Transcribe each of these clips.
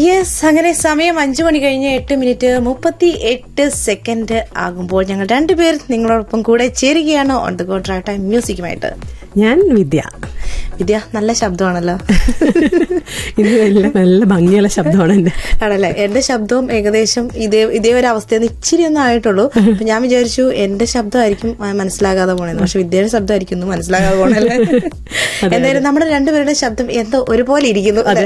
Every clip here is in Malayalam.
യെസ് അങ്ങനെ സമയം അഞ്ചു മണി കഴിഞ്ഞ് എട്ട് മിനിറ്റ് മുപ്പത്തി എട്ട് സെക്കൻഡ് ആകുമ്പോൾ ഞങ്ങൾ രണ്ടുപേർ നിങ്ങളോടൊപ്പം കൂടെ ചേരുകയാണ് on the go drive time മ്യൂസിക്കുമായിട്ട് ഞാൻ വിദ്യ വിദ്യ നല്ല ശബ്ദമാണല്ലോ ഇന്ന് നല്ല നല്ല ഭംഗിയുള്ള ശബ്ദമാണ് എന്റെ ആണല്ലേ എന്റെ ശബ്ദവും ഏകദേശം ഇതേ ഇതേ ഒരു അവസ്ഥയിൽ ഇച്ചിരി ഒന്നും ആയിട്ടുള്ളൂ അപ്പൊ ഞാൻ വിചാരിച്ചു എന്റെ ശബ്ദമായിരിക്കും മ- മനസ്സിലാകാതെ പോണെന്ന് പക്ഷെ വിദ്യയുടെ ശബ്ദമായിരിക്കും ഒന്നും മനസ്സിലാകാതെ പോണല്ലേ എന്തായാലും നമ്മുടെ രണ്ടുപേരുടെ ശബ്ദം എന്തോ ഒരുപോലെ ഇരിക്കുന്നു അതെ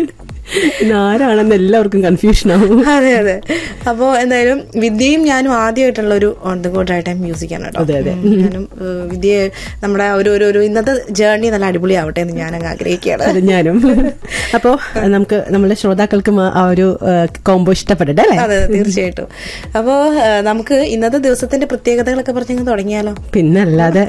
ഇന്ന് ആരാണെന്ന് എല്ലാവർക്കും കൺഫ്യൂഷൻ ആവും അതെ അതെ അപ്പോ എന്തായാലും വിദ്യയും ഞാനും ആദ്യമായിട്ടുള്ള ഒരു on the go drive time music ആണ് കേട്ടോ അതെ, അതെ. ഉം, ഞാനും ഏഹ്, വിദ്യയെ നമ്മുടെ ആ ഒരു ഒരു ഒരു ഇന്നത്തെ ജേർണി നല്ല അടിപൊളിയാവട്ടെ എന്ന് ഞാൻ അങ്ങ് ആഗ്രഹിക്കുകയാണ് അത് ഞാനും അപ്പോ നമുക്ക് നമ്മുടെ ശ്രോതാക്കൾക്കും ആ- ആ ഒരു കോംബോ ഇഷ്ടപ്പെടട്ടെ അല്ലേ അതെ അതെ, തീർച്ചയായിട്ടും അപ്പോ ഏഹ്, നമുക്ക് ഇന്നത്തെ ദിവസത്തിന്റെ പ്രത്യേകതകളൊക്കെ പറഞ്ഞങ്ങ് തുടങ്ങിയാലോ പിന്നല്ലാതെ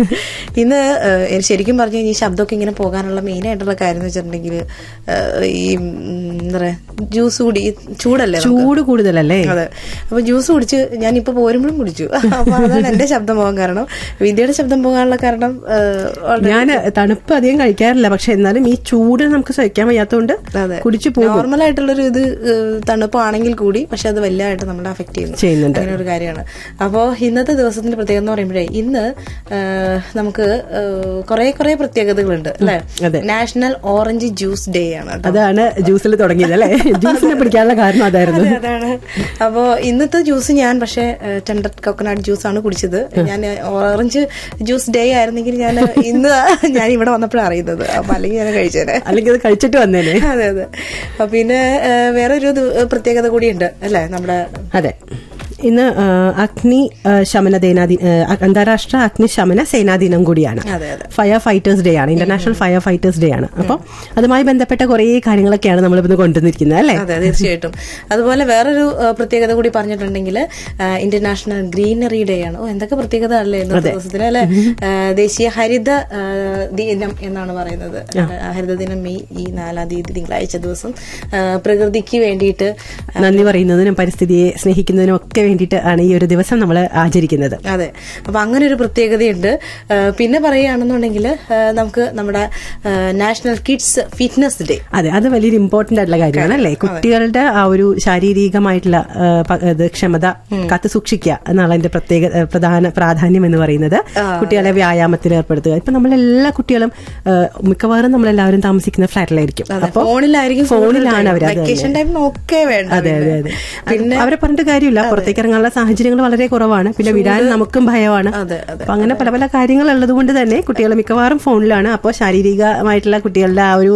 ഇന്ന് ഏഹ്, എനിക്ക് ശരിക്കും പറഞ്ഞു കഴിഞ്ഞാൽ ഈ ശബ്ദമൊക്കെ ഇങ്ങനെ പോകാനുള്ള മെയിൻ ആയിട്ടുള്ള കാര്യം എന്ന് വെച്ചിട്ടുണ്ടെങ്കിൽ ഏഹ്, ഈ ഉം, എന്താ പറയാ ജ്യൂസ് കുടി ഈ ചൂടല്ലേ നമുക്ക്? ചൂട് കൂടുതലല്ലേ അതെ അപ്പൊ ജ്യൂസ് കുടിച്ച് ഞാൻ ഇപ്പൊ പോരുമ്പോഴും കുടിച്ചു അപ്പൊ അതാണ് എന്റെ ശബ്ദം പോകാൻ കാരണം വിദ്യയുടെ ശബ്ദം പോകാനുള്ള കാരണം ഏഹ്, already- ഞാൻ തണുപ്പ് അധികം കഴിക്കാറില്ല പക്ഷെ എന്നാലും ഈ ചൂട് നമുക്ക് സഹിക്കാൻ വയ്യാത്തോണ്ട് അതെ കുടിച്ചു പോകും നോർമൽ ആയിട്ടുള്ളൊരു ഇത് ഏഹ്, തണുപ്പാണെങ്കിൽ കൂടി പക്ഷെ അത് വലുതായിട്ട് നമ്മളെ അഫക്ട് ചെയ്യുന്നു ചെയ്യുന്നുണ്ട്. അങ്ങനെ ഒരു കാര്യമാണ് അപ്പോ ഇന്നത്തെ ദിവസത്തിന്റെ പ്രത്യേകത എന്ന് പറയുമ്പോഴേ ഇന്ന് ഏഹ്, നമുക്ക് കുറെ കുറെ പ്രത്യേകതകളുണ്ട് അല്ലെ അതെ. നാഷണൽ ഓറഞ്ച് ജ്യൂസ് ഡേ ആണ് കേട്ടോ. അതാണ് ജ്യൂസിൽ തുടങ്ങിയത് അല്ലേ ജ്യൂസിനെ പിടിക്കാനുള്ള കാരണം അതായിരുന്നു അതെ, അതാണ് അപ്പോ ഇന്നത്തെ ജ്യൂസ് ഞാൻ പക്ഷേ ടെൻഡർ കോക്കനട്ട് ജ്യൂസ് ആണ് കുടിച്ചത് ഞാൻ ഓറഞ്ച് ജ്യൂസ് ഡേ ആയിരുന്നെങ്കിൽ ഞാൻ ഇന്ന് ഞാൻ ഇവിടെ വന്നപ്പോഴാണ് അറിയുന്നത് അപ്പൊ അല്ലെങ്കിൽ ഞാൻ കഴിച്ചേനെ അല്ലെങ്കിൽ അത് കഴിച്ചിട്ട് വന്നേനെ അതെ അതെ അപ്പൊ പിന്നെ ഏഹ്, വേറൊരു ഇത് പ്രത്യേകത കൂടിയുണ്ട് അല്ലേ നമ്മുടെ അതെ ഇന്ന് ആ, അഗ്നി ആ, ശമന ദിനാദി ആ, അന്താരാഷ്ട്ര അഗ്നിശമന സേനാ ദിനം കൂടിയാണ് അതെ അതെ ഫയർ ഫൈറ്റേഴ്സ് ഡേ ആണ് ഇന്റർനാഷണൽ ഫയർ ഫൈറ്റേഴ്സ് ഡേ ആണ് അപ്പോൾ അതുമായി ബന്ധപ്പെട്ട കുറേ കാര്യങ്ങളൊക്കെയാണ് നമ്മൾ ഇന്ന് കൊണ്ടുവന്നിരിക്കുന്നത് അല്ലേ അതെ തീർച്ചയായിട്ടും അതുപോലെ വേറൊരു ഏഹ്, പ്രത്യേകത കൂടി പറഞ്ഞിട്ടുണ്ടെങ്കിൽ ഇന്റർനാഷണൽ ഗ്രീനറി ഡേ ആണ് ഓ എന്തൊക്കെ പ്രത്യേകത അല്ലേ ഇന്നത്തെ ദിവസത്തിൽ അല്ലെ ദേശീയ ഹരിത ഏഹ്, ദിനം എന്നാണ് പറയുന്നത് ഹരിത ദിനം മെയ് ഈ നാലാം തീയതി തിങ്കളാഴ്ച ദിവസം ഏഹ്, പ്രകൃതിക്ക് വേണ്ടിയിട്ട് നന്ദി പറയുന്നതിനും പരിസ്ഥിതിയെ സ്നേഹിക്കുന്നതിനും ഒക്കെ വേണ്ടിയിട്ട് ആണ് ഈ ഒരു ദിവസം നമ്മൾ ആചരിക്കുന്നത് അതെ അപ്പൊ അങ്ങനെ ഒരു പ്രത്യേകതയുണ്ട് ആ, പിന്നെ പറയുകയാണെന്നുണ്ടെങ്കിൽ ആ, നമുക്ക് നമ്മുടെ നാഷണൽ കിഡ്സ് ഫിറ്റ്നസ് ഡേ അതെ അത് വലിയൊരു ഇമ്പോർട്ടന്റ് ആയിട്ടുള്ള കാര്യമാണ് അല്ലേ കുട്ടികളുടെ ആ ഒരു ശാരീരികമായിട്ടുള്ള ആ, പ- ഇത് ക്ഷമത കാത്തു സൂക്ഷിക്കുക എന്നാണ് അതിന്റെ പ്രത്യേക ആ, പ്രധാന പ്രാധാന്യം എന്ന് പറയുന്നത് കുട്ടികളെ വ്യായാമത്തിൽ ഏർപ്പെടുത്തുക ഇപ്പൊ നമ്മളെല്ലാ കുട്ടികളും ആ, മിക്കവാറും നമ്മളെല്ലാവരും താമസിക്കുന്ന ഫ്ലാറ്റിലായിരിക്കും അപ്പൊ ഫോണിലായിരിക്കും ഫോണിലാണ് അവർ വെക്കേഷൻ ടൈം നോക്കേ വേണ്ട അതെ അതെ പിന്നെ. അതെ പിന്നെ അവരെ പറഞ്ഞിട്ട് കാര്യമില്ല പുറത്തേക്ക് ഇറങ്ങാനുള്ള സാഹചര്യങ്ങൾ വളരെ കുറവാണ് പിന്നെ വിടാൻ നമുക്കും ഭയമാണ് അതെ അതെ അപ്പൊ അങ്ങനെ പല പല കാര്യങ്ങൾ ഉള്ളത് കൊണ്ട് തന്നെ കുട്ടികൾ മിക്കവാറും ഫോണിലാണ് അപ്പോൾ ശാരീരികമായിട്ടുള്ള കുട്ടികളുടെ ആ ഒരു